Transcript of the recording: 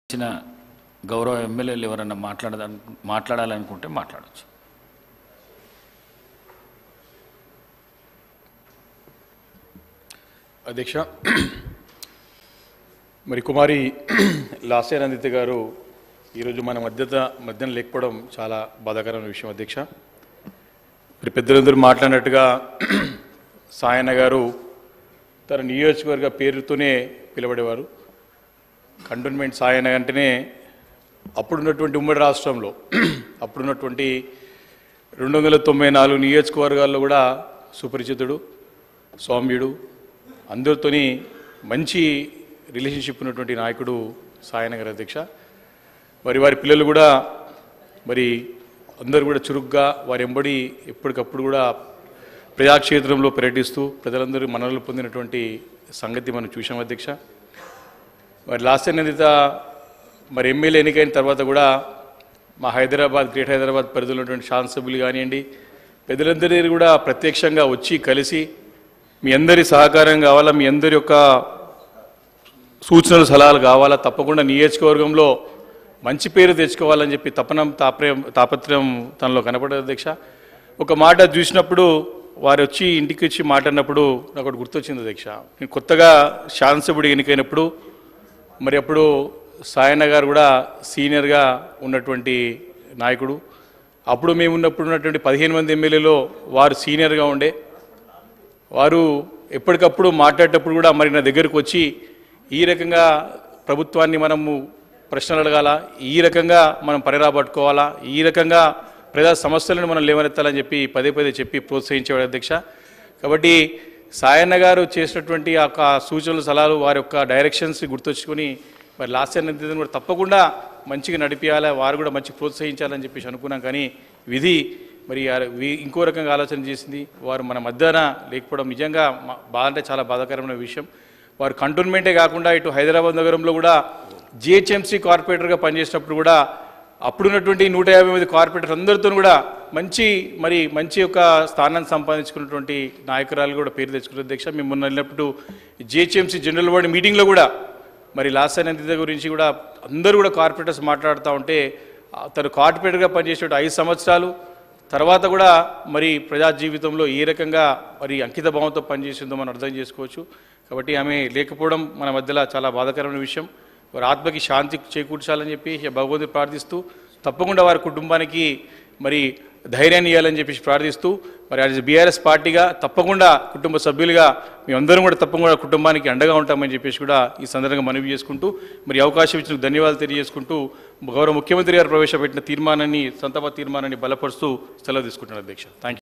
ఇచ్చిన గౌరవ ఎమ్మెల్యేలు ఎవరన్నా మాట్లాడదా మాట్లాడాలనుకుంటే మాట్లాడచ్చు అధ్యక్ష మరి కుమారి లాస్యానందిత గారు ఈరోజు మన మధ్యత మధ్యన లేకపోవడం చాలా బాధాకరమైన విషయం అధ్యక్ష మరి పెద్దలందరూ మాట్లాడినట్టుగా సాయన్న గారు తన నియోజకవర్గ పేరుతోనే పిలువడేవారు కంటోన్మెంట్ సాయన్న అంటేనే అప్పుడున్నటువంటి ఉమ్మడి రాష్ట్రంలో అప్పుడున్నటువంటి రెండు వందల తొంభై నాలుగు నియోజకవర్గాల్లో కూడా సుపరిచితుడు సౌమ్యుడు అందరితోని మంచి రిలేషన్షిప్ ఉన్నటువంటి నాయకుడు సాయనగర్ అధ్యక్ష మరి వారి పిల్లలు కూడా మరి అందరూ కూడా చురుగ్గా వారి ఎంబడి ఎప్పటికప్పుడు కూడా ప్రజాక్షేత్రంలో పర్యటిస్తూ ప్రజలందరూ మనలు పొందినటువంటి సంగతి మనం చూసాం అధ్యక్ష మరి లాస్ట్ నిందిత మరి ఎమ్మెల్యే ఎన్నికైన తర్వాత కూడా మా హైదరాబాద్ గ్రేట్ హైదరాబాద్ పరిధిలో ఉన్నటువంటి శాసనసభ్యులు కానివ్వండి పెద్దలందరి దగ్గర కూడా ప్రత్యక్షంగా వచ్చి కలిసి మీ అందరి సహకారం కావాలా మీ అందరి యొక్క సూచనలు సలహాలు కావాలా తప్పకుండా నియోజకవర్గంలో మంచి పేరు తెచ్చుకోవాలని చెప్పి తపనం తాప్రయం తాపత్రయం తనలో కనపడదు అధ్యక్ష ఒక మాట చూసినప్పుడు వారు వచ్చి ఇంటికి వచ్చి మాట్లాడినప్పుడు నాకు ఒకటి గుర్తొచ్చింది అధ్యక్ష నేను కొత్తగా శాసనసభ్యుడు ఎన్నికైనప్పుడు మరి అప్పుడు సాయన్న గారు కూడా సీనియర్గా ఉన్నటువంటి నాయకుడు అప్పుడు మేము ఉన్నప్పుడు ఉన్నటువంటి పదిహేను మంది ఎమ్మెల్యేలో వారు సీనియర్గా ఉండే వారు ఎప్పటికప్పుడు మాట్లాడేటప్పుడు కూడా మరి నా దగ్గరకు వచ్చి ఈ రకంగా ప్రభుత్వాన్ని మనము ప్రశ్నలు అడగాల ఈ రకంగా మనం పరిరాబట్టుకోవాలా ఈ రకంగా ప్రజా సమస్యలను మనం లేవనెత్తాలని చెప్పి పదే పదే చెప్పి ప్రోత్సహించేవాడు అధ్యక్ష కాబట్టి సాయన్న గారు చేసినటువంటి ఆ యొక్క సూచనలు సలహాలు వారి యొక్క డైరెక్షన్స్ గుర్తొచ్చుకొని మరి లాస్ట్ ఇయర్ నిధిని కూడా తప్పకుండా మంచిగా నడిపించాలి వారు కూడా మంచి ప్రోత్సహించాలని చెప్పేసి అనుకున్నాం కానీ విధి మరి ఆ వి- ఇంకో రకంగా ఆలోచన చేసింది వారు మన మధ్యాహ్న లేకపోవడం నిజంగా మా- బాధ అంటే చాలా బాధాకరమైన విషయం వారు కంటోన్మెంటే కాకుండా ఇటు హైదరాబాద్ నగరంలో కూడా జిహెచ్ఎంసీ కార్పొరేటర్గా పనిచేసినప్పుడు కూడా అప్పుడున్నటువంటి నూట యాభై మంది కార్పొరేటర్ అందరితో కూడా మంచి మరి మంచి యొక్క స్థానాన్ని సంపాదించుకున్నటువంటి నాయకురాలు కూడా పేరు తెచ్చుకున్న అధ్యక్ష మేము మొన్న వెళ్ళినప్పుడు జిహెచ్ఎంసీ జనరల్ బాడీ మీటింగ్లో కూడా మరి లాస్ట్ అనంతిత గురించి కూడా అందరూ కూడా కార్పొరేటర్స్ మాట్లాడుతూ ఉంటే ఆ, తను కార్పొరేటర్గా పనిచేసే ఐదు సంవత్సరాలు తర్వాత కూడా మరి ప్రజా జీవితంలో ఏ రకంగా మరి అంకిత భావంతో పనిచేసిందో మనం అర్థం చేసుకోవచ్చు కాబట్టి ఆమె లేకపోవడం మన మధ్యలో చాలా బాధాకరమైన విషయం వారి ఆత్మకి శాంతి చేకూర్చాలని చెప్పి భగవంతుడు ప్రార్థిస్తూ తప్పకుండా వారి కుటుంబానికి మరి ధైర్యాన్ని ఇవ్వాలని చెప్పేసి ప్రార్థిస్తూ మరి యాజ్ బీఆర్ఎస్ పార్టీగా తప్పకుండా కుటుంబ సభ్యులుగా మేమందరం కూడా తప్పకుండా కుటుంబానికి అండగా ఉంటామని చెప్పేసి కూడా ఈ సందర్భంగా మనవి చేసుకుంటూ మరి ఈ అవకాశం ఇచ్చిన ధన్యవాదాలు తెలియజేసుకుంటూ గౌరవ ముఖ్యమంత్రి గారు ప్రవేశపెట్టిన తీర్మానాన్ని సంతాప తీర్మానాన్ని బలపరుస్తూ సెలవు తీసుకుంటున్నాను అధ్యక్ష థ్యాంక్